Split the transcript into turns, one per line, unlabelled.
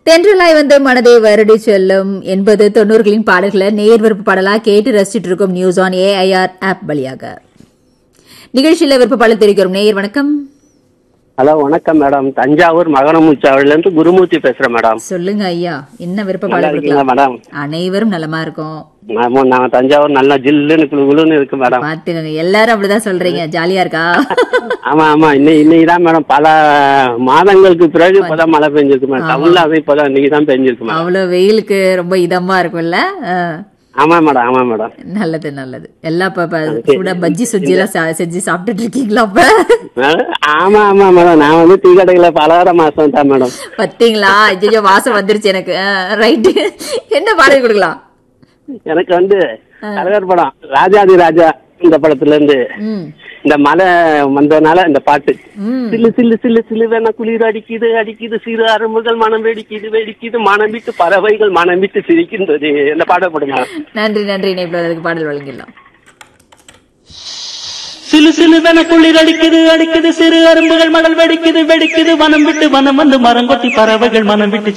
தென்றலாய் வந்து மனதை வருடி செல்லும் எண்பது தொண்ணூறுகளின் பாடல்களை நேர் விருப்ப பாடலா கேட்டு ரசிச்சிட்டு இருக்கும் நியூஸ் ஆன் ஏஐஆர் ஆப் வழியாக நிகழ்ச்சியில விருப்ப பாடல் தெரிவிக்கிறோம் நேயர் வணக்கம்
ஹலோ வணக்கம் மேடம் தஞ்சாவூர் மகரமுச்சாவில இருந்து குருமூர்த்தி பேசுறேன் மேடம்
சொல்லுங்க ஐயா என்ன விருப்ப
நல்லா
பாடல்
இருக்கீங்களா
கொடுக்கலாம்
மேடம்
அனைவரும் நலமா இருக்கும்
ஆமா நான் தஞ்சாவூர் நல்லா ஜில்லுன்னு குளு குளுன்னு இருக்கு மேடம்
பாத்துக்கங்க எல்லாரும் அப்படிதான் சொல்றீங்க ஜாலியா இருக்கா
ஆமா ஆமா இன்னைக்கு இன்னைக்கு தான் மேடம் பல மாதங்களுக்கு பிறகு இப்பதான் மழை பெஞ்சிருக்கு மேடம் டவுன்ல அது இப்பதான் இன்னைக்கு தான் பெஞ்சிருக்கு மேடம்
அவ்வளவு வெயிலுக்கு ரொம்ப இதமா இருக்கும்ல ஆ.
ஆமா மேடம் ஆமா மேடம்
நல்லது நல்லது எல்லாம் இப்ப இப்ப சூடா பஜ்ஜி சுஜ்ஜி எல்லாம் சா- செஞ்சு சாப்பிட்டுட்டு இருக்கீங்களா அப்ப
மேடம், ஆமா ஆமா மேடம் நான் வந்து டீ கடையில பலகார மாசம் தான் மேடம்
பாத்தீங்களா ஐயோ வாசம் வந்துருச்சு எனக்கு ரைட்டு என்ன பாடல் கொடுக்கலாம்
எனக்கு வந்து கலகர் படம் ராஜாதி ராஜா இந்த படத்துல இருந்து
ம்
இந்த மழை வந்ததுனால இந்த பாட்டு
ம்
சில்லு சில்லு சில்லு சில்லு வேணா குளிர் அடிக்குது அடிக்குது சிறு அரும்புகள் மனம் வெடிக்குது வெடிக்குது மனம் விட்டு பறவைகள் மனம் விட்டு சிரிக்கின்றது இந்த பாட போடுங்க
நன்றி நன்றி இணைப்பில் அதுக்கு பாடல் வழங்கிடலாம்
சிலு சிலுவென குளிர் அடிக்குது அடிக்குது சிறு அரும்புகள் மடல் வெடிக்குது வெடிக்குது வனம் விட்டு வனம் வந்து மரங்கொத்தி பறவைகள் மனம் விட்டு